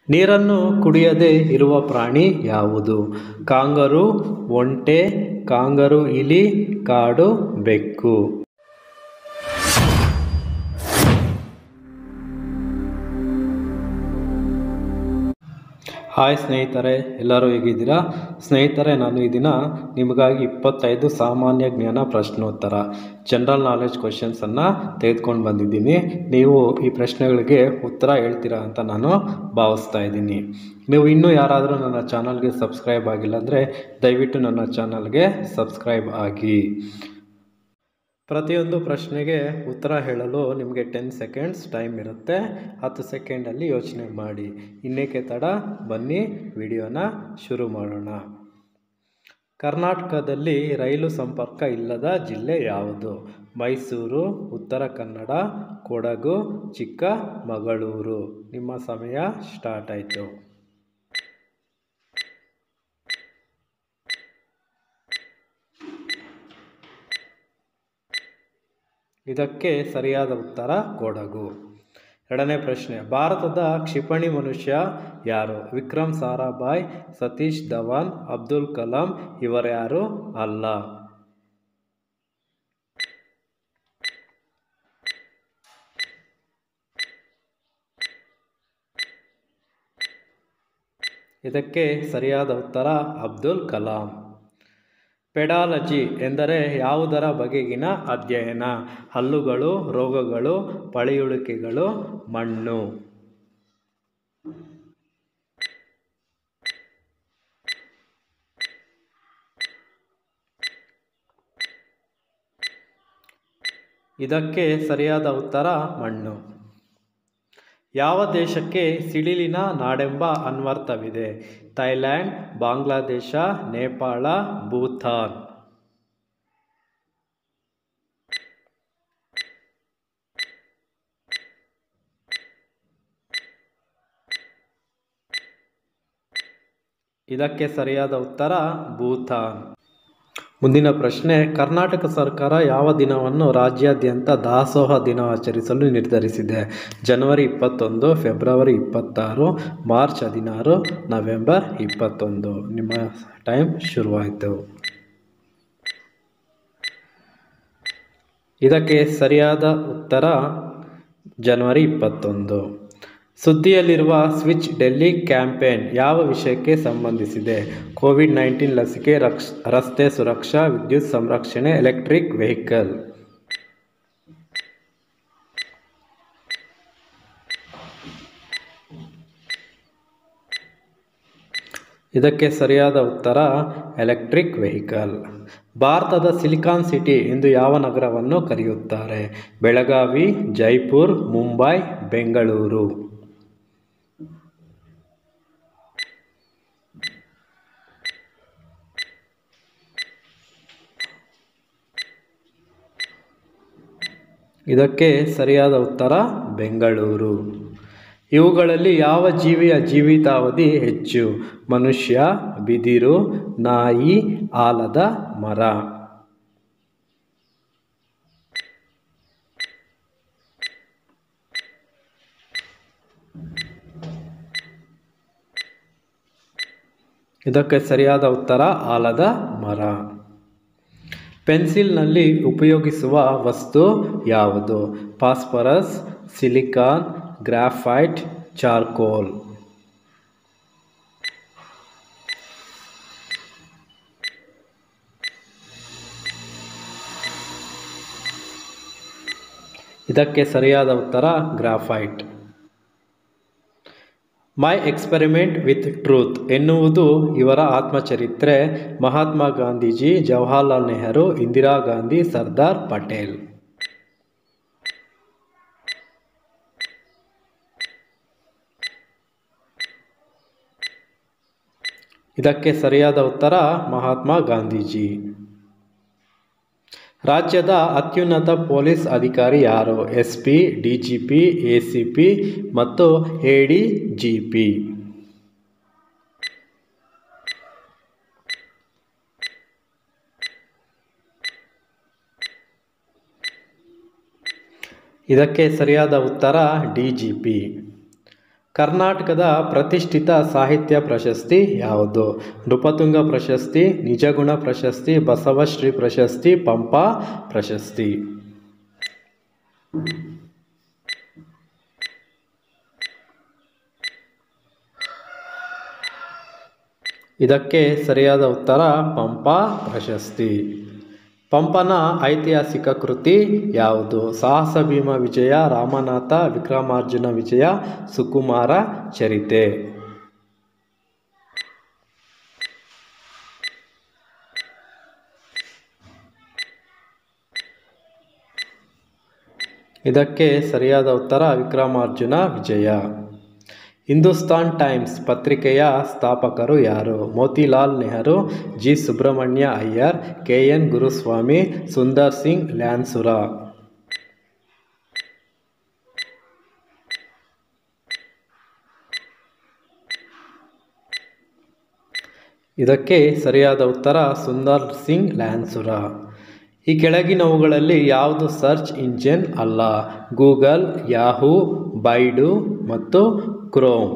ನೀರನ್ನು ಕುಡಿಯದೆ ಇರುವ ಪ್ರಾಣಿ ಯಾವುದು ಕಾಂಗರೂ ಒಂಟೆ ಕಾಂಗರೂ ಇಲಿ ಕಾಡು ಬೆಕ್ಕು ಹಾಯ್ ಸ್ನೇಹಿತರೆ ಎಲ್ಲರೂ ಹೇಗಿದ್ದೀರಾ ಸ್ನೇಹಿತರೆ ನಾನು ಈ ದಿನ ನಿಮಗಾಗಿ ಇಪ್ಪತ್ತೈದು ಸಾಮಾನ್ಯ ಜ್ಞಾನ ಪ್ರಶ್ನೋತ್ತರ ಜನರಲ್ ನಾಲೆಡ್ಜ್ ಕ್ವಶನ್ಸನ್ನು ತೆಗೆದುಕೊಂಡು ಬಂದಿದ್ದೀನಿ ನೀವು ಈ ಪ್ರಶ್ನೆಗಳಿಗೆ ಉತ್ತರ ಹೇಳ್ತೀರಾ ಅಂತ ನಾನು ಭಾವಿಸ್ತಾ ಇದ್ದೀನಿ ನೀವು ಇನ್ನೂ ಯಾರಾದರೂ ನನ್ನ ಚಾನಲ್ಗೆ ಸಬ್ಸ್ಕ್ರೈಬ್ ಆಗಿಲ್ಲ ಅಂದರೆ ದಯವಿಟ್ಟು ನನ್ನ ಚಾನಲ್ಗೆ ಸಬ್ಸ್ಕ್ರೈಬ್ ಆಗಿ ಪ್ರತಿಯೊಂದು ಪ್ರಶ್ನೆಗೆ ಉತ್ತರ ಹೇಳಲು ನಿಮಗೆ ಟೆನ್ ಸೆಕೆಂಡ್ಸ್ ಟೈಮ್ ಇರುತ್ತೆ ಹತ್ತು ಸೆಕೆಂಡಲ್ಲಿ ಯೋಚನೆ ಮಾಡಿ ಇನ್ನೇಕೆ ತಡ ಬನ್ನಿ ವಿಡಿಯೋನ ಶುರು ಮಾಡೋಣ ಕರ್ನಾಟಕದಲ್ಲಿ ರೈಲು ಸಂಪರ್ಕ ಇಲ್ಲದ ಜಿಲ್ಲೆ ಯಾವುದು ಮೈಸೂರು ಉತ್ತರ ಕನ್ನಡ ಕೊಡಗು ಚಿಕ್ಕಮಗಳೂರು ನಿಮ್ಮ ಸಮಯ ಸ್ಟಾರ್ಟ್ ಆಯಿತು ಇದಕ್ಕೆ ಸರಿಯಾದ ಉತ್ತರ ಕೊಡಗು ಎರಡನೇ ಪ್ರಶ್ನೆ ಭಾರತದ ಕ್ಷಿಪಣಿ ಮನುಷ್ಯ ಯಾರು ವಿಕ್ರಮ್ ಸಾರಾಭಾಯ್ ಸತೀಶ್ ಧವನ್ ಅಬ್ದುಲ್ ಕಲಾಂ ಇವರ್ಯಾರು ಅಲ್ಲ ಇದಕ್ಕೆ ಸರಿಯಾದ ಉತ್ತರ ಅಬ್ದುಲ್ ಕಲಾಂ ಪೆಡಾಲಜಿ ಎಂದರೆ ಯಾವುದರ ಬಗೆಗಿನ ಅಧ್ಯಯನ ಹಲ್ಲುಗಳು ರೋಗಗಳು ಪಳೆಯುಳಿಕೆಗಳು ಮಣ್ಣು ಇದಕ್ಕೆ ಸರಿಯಾದ ಉತ್ತರ ಮಣ್ಣು ಯಾವ ದೇಶಕ್ಕೆ ಸಿಡಿಲಿನ ನಾಡೆಂಬ ಅನ್ವರ್ಥವಿದೆ ಥೈಲ್ಯಾಂಡ್ ಬಾಂಗ್ಲಾದೇಶ ನೇಪಾಳ ಭೂತಾನ್ ಇದಕ್ಕೆ ಸರಿಯಾದ ಉತ್ತರ ಭೂತಾನ್ ಮುಂದಿನ ಪ್ರಶ್ನೆ ಕರ್ನಾಟಕ ಸರ್ಕಾರ ಯಾವ ದಿನವನ್ನು ರಾಜ್ಯಾದ್ಯಂತ ದಾಸೋಹ ದಿನ ಆಚರಿಸಲು ನಿರ್ಧರಿಸಿದೆ ಜನವರಿ ಇಪ್ಪತ್ತೊಂದು ಫೆಬ್ರವರಿ ಇಪ್ಪತ್ತಾರು ಮಾರ್ಚ್ ಹದಿನಾರು ನವೆಂಬರ್ ಇಪ್ಪತ್ತೊಂದು ನಿಮ್ಮ ಟೈಮ್ ಶುರುವಾಯಿತು ಇದಕ್ಕೆ ಸರಿಯಾದ ಉತ್ತರ ಜನವರಿ ಇಪ್ಪತ್ತೊಂದು ಸುದ್ದಿಯಲ್ಲಿರುವ ಸ್ವಿಚ್ ಡೆಲ್ಲಿ ಕ್ಯಾಂಪೇನ್ ಯಾವ ವಿಷಯಕ್ಕೆ ಸಂಬಂಧಿಸಿದೆ ಕೋವಿಡ್ ನೈನ್ಟೀನ್ ಲಸಿಕೆ ರಕ್ಷ ರಸ್ತೆ ಸುರಕ್ಷಾ ವಿದ್ಯುತ್ ಸಂರಕ್ಷಣೆ ಎಲೆಕ್ಟ್ರಿಕ್ ವೆಹಿಕಲ್ ಇದಕ್ಕೆ ಸರಿಯಾದ ಉತ್ತರ ಎಲೆಕ್ಟ್ರಿಕ್ ವೆಹಿಕಲ್ ಭಾರತದ ಸಿಲಿಕಾನ್ ಸಿಟಿ ಎಂದು ಯಾವ ನಗರವನ್ನು ಕರೆಯುತ್ತಾರೆ ಬೆಳಗಾವಿ ಜೈಪುರ್ ಮುಂಬೈ ಬೆಂಗಳೂರು ಇದಕ್ಕೆ ಸರಿಯಾದ ಉತ್ತರ ಬೆಂಗಳೂರು ಇವುಗಳಲ್ಲಿ ಯಾವ ಜೀವಿಯ ಜೀವಿತಾವಧಿ ಹೆಚ್ಚು ಮನುಷ್ಯ ಬಿದಿರು ನಾಯಿ ಆಲದ ಮರ ಇದಕ್ಕೆ ಸರಿಯಾದ ಉತ್ತರ ಆಲದ ಮರ ಪೆನ್ಸಿಲ್ನಲ್ಲಿ ಉಪಯೋಗಿಸುವ ವಸ್ತು ಯಾವುದು ಫಾಸ್ಫರಸ್ ಸಿಲಿಕಾನ್ ಗ್ರಾಫೈಟ್ ಚಾರ್ಕೋಲ್ ಇದಕ್ಕೆ ಸರಿಯಾದ ಉತ್ತರ graphite my experiment with truth ಎನ್ನುವುದು ಇವರ ಆತ್ಮಚರಿತ್ರೆ ಮಹಾತ್ಮ ಗಾಂಧೀಜಿ ಜವಾಹರ್ಲಾಲ್ ನೆಹರು ಇಂದಿರಾ ಗಾಂಧಿ ಸರ್ದಾರ್ ಪಟೇಲ್ ಇದಕ್ಕೆ ಸರಿಯಾದ ಉತ್ತರ ಮಹಾತ್ಮ ಗಾಂಧೀಜಿ ರಾಜ್ಯದ ಅತ್ಯುನ್ನತ ಪೊಲೀಸ್ ಅಧಿಕಾರಿ ಯಾರು S P D G P A C P ಮತ್ತು ಎ ಡಿ ಜಿ ಪಿ ಇದಕ್ಕೆ ಸರಿಯಾದ ಉತ್ತರ ಡಿ ಜಿ ಪಿ ಕರ್ನಾಟಕದ ಪ್ರತಿಷ್ಠಿತ ಸಾಹಿತ್ಯ ಪ್ರಶಸ್ತಿ ಯಾವುದು ನೃಪತುಂಗ ಪ್ರಶಸ್ತಿ ನಿಜಗುಣ ಪ್ರಶಸ್ತಿ ಬಸವಶ್ರೀ ಪ್ರಶಸ್ತಿ ಪಂಪ ಪ್ರಶಸ್ತಿ ಇದಕ್ಕೆ ಸರಿಯಾದ ಉತ್ತರ ಪಂಪ ಪ್ರಶಸ್ತಿ ಪಂಪನ ಐತಿಹಾಸಿಕ ಕೃತಿ ಯಾವುದು ಸಾಹಸ ಭೀಮ ವಿಜಯ ರಾಮನಾಥ ವಿಕ್ರಮಾರ್ಜುನ ವಿಜಯ ಸುಕುಮಾರ ಚರಿತೆ ಇದಕ್ಕೆ ಸರಿಯಾದ ಉತ್ತರ ವಿಕ್ರಮಾರ್ಜುನ ವಿಜಯ ಹಿಂದೂಸ್ತಾನ್ ಟೈಮ್ಸ್ ಪತ್ರಿಕೆಯ ಸ್ಥಾಪಕರು ಯಾರು Motilal Nehru G Subrahmanya Iyer K N Guruswamy Sundar Singh ಲ್ಯಾನ್ಸುರ ಇದಕ್ಕೆ ಸರಿಯಾದ ಉತ್ತರ ಸುಂದರ್ ಸಿಂಗ್ ಲ್ಯಾನ್ಸುರ ಈ ಕೆಳಗಿನವುಗಳಲ್ಲಿ ಯಾವುದು ಸರ್ಚ್ ಇಂಜಿನ್ ಅಲ್ಲ ಗೂಗಲ್ ಯಾಹೂ ಬೈಡು ಮತ್ತು ಕ್ರೋಮ್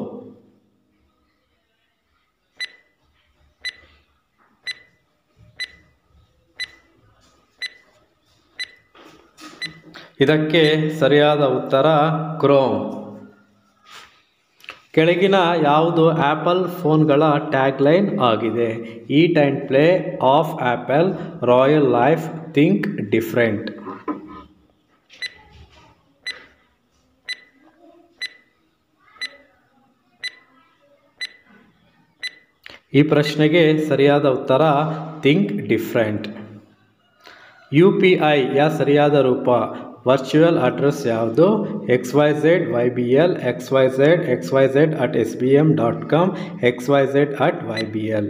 ಇದಕ್ಕೆ ಸರಿಯಾದ ಉತ್ತರ ಕ್ರೋಮ್ ಕೆಳಗಿನ ಯಾವುದು ಆ್ಯಪಲ್ ಫೋನ್ಗಳ ಟ್ಯಾಗ್ಲೈನ್ ಆಗಿದೆ eat and play of Apple royal life think different ಈ ಪ್ರಶ್ನೆಗೆ ಸರಿಯಾದ ಉತ್ತರ ಥಿಂಕ್ ಡಿಫ್ರೆಂಟ್ ಯು ಪಿ ಐಯ ಸರಿಯಾದ ರೂಪ ವರ್ಚುವಲ್ ಅಡ್ರೆಸ್ ಯಾವುದು X Y Z Y B L X Y Z X Y Z at S B M dot com X Y Z at Y B L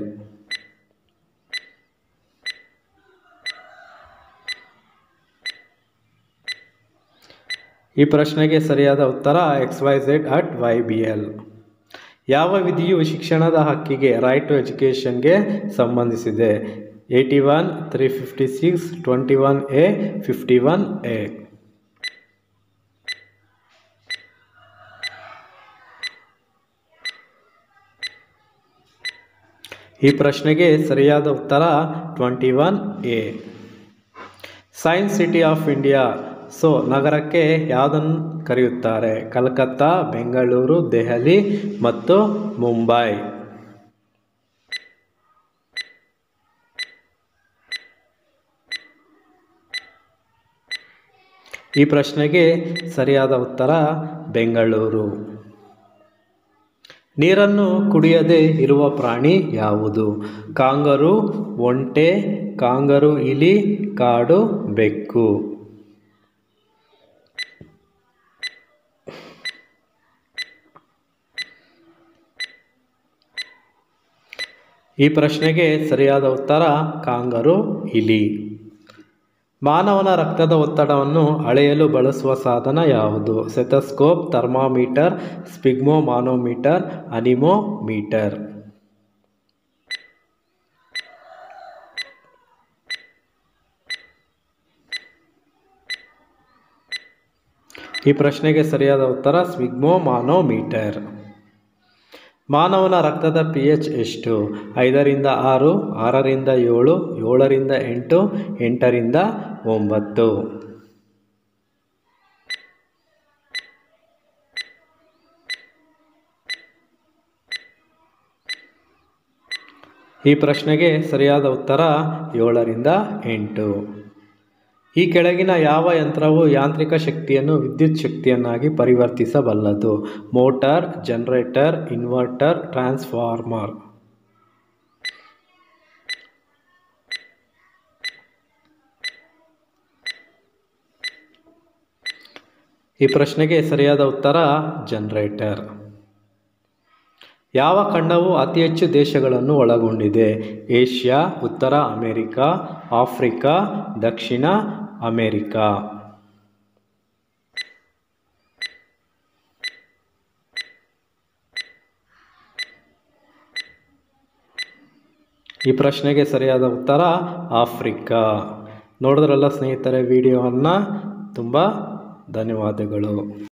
ಈ ಪ್ರಶ್ನೆಗೆ ಸರಿಯಾದ ಉತ್ತರ X Y Z at Y B L ಯಾವ ವಿಧಿಯು ಶಿಕ್ಷಣದ ಹಕ್ಕಿಗೆ right to ಎಜುಕೇಷನ್ಗೆ ಸಂಬಂಧಿಸಿದೆ eighty one three fifty six twenty one A fifty one A ಈ ಪ್ರಶ್ನೆಗೆ ಸರಿಯಾದ ಉತ್ತರ twenty one A science city of India so ನಗರಕ್ಕೆ ಯಾವುದನ್ನು ಕರೆಯುತ್ತಾರೆ ಕಲ್ಕತ್ತಾ ಬೆಂಗಳೂರು ದೆಹಲಿ ಮತ್ತು ಮುಂಬೈ ಈ ಪ್ರಶ್ನೆಗೆ ಸರಿಯಾದ ಉತ್ತರ ಬೆಂಗಳೂರು ನೀರನ್ನು ಕುಡಿಯದೆ ಇರುವ ಪ್ರಾಣಿ ಯಾವುದು ಕಾಂಗರು ಒಂಟೆ ಕಾಂಗರು ಇಲಿ ಕಾಡು ಬೆಕ್ಕು ಈ ಪ್ರಶ್ನೆಗೆ ಸರಿಯಾದ ಉತ್ತರ ಕಾಂಗರು ಇಲಿ ಮಾನವನ ರಕ್ತದ ಒತ್ತಡವನ್ನು ಅಳೆಯಲು ಬಳಸುವ ಸಾಧನ ಯಾವುದು ಸೆಥಸ್ಕೋಪ್ ಥರ್ಮಾಮೀಟರ್ ಸ್ಪಿಗ್ಮೋಮಾನೋಮೀಟರ್ ಅನಿಮೋಮೀಟರ್ ಈ ಪ್ರಶ್ನೆಗೆ ಸರಿಯಾದ ಉತ್ತರ ಸ್ವಿಗ್ಮೋಮಾನೋಮೀಟರ್ ಮಾನವನ ರಕ್ತದ ಪಿ ಎಚ್ ಎಷ್ಟು ಐದರಿಂದ ಆರು ಆರರಿಂದ ಏಳು ಏಳರಿಂದ ಎಂಟು ಎಂಟರಿಂದ ಒಂಬತ್ತು ಈ ಪ್ರಶ್ನೆಗೆ ಸರಿಯಾದ ಉತ್ತರ ಏಳರಿಂದ ಎಂಟು ಈ ಕೆಳಗಿನ ಯಾವ ಯಂತ್ರವು ಯಾಂತ್ರಿಕ ಶಕ್ತಿಯನ್ನು ವಿದ್ಯುತ್ ಶಕ್ತಿಯನ್ನಾಗಿ ಪರಿವರ್ತಿಸಬಲ್ಲದು ಮೋಟಾರ್ ಜನರೇಟರ್ ಇನ್ವರ್ಟರ್ ಟ್ರಾನ್ಸ್ಫಾರ್ಮರ್ ಈ ಪ್ರಶ್ನೆಗೆ ಸರಿಯಾದ ಉತ್ತರ ಜನರೇಟರ್ ಯಾವ ಖಂಡವು ಅತಿ ಹೆಚ್ಚು ದೇಶಗಳನ್ನು ಒಳಗೊಂಡಿದೆ ಏಷ್ಯಾ ಉತ್ತರ ಅಮೆರಿಕಾ ಆಫ್ರಿಕಾ ದಕ್ಷಿಣ ಅಮೆರಿಕಾ ಈ ಪ್ರಶ್ನೆಗೆ ಸರಿಯಾದ ಉತ್ತರ ಆಫ್ರಿಕಾ ನೋಡಿದ್ರಲ್ಲ ಸ್ನೇಹಿತರೆ ವಿಡಿಯೋವನ್ನು ತುಂಬ ಧನ್ಯವಾದಗಳು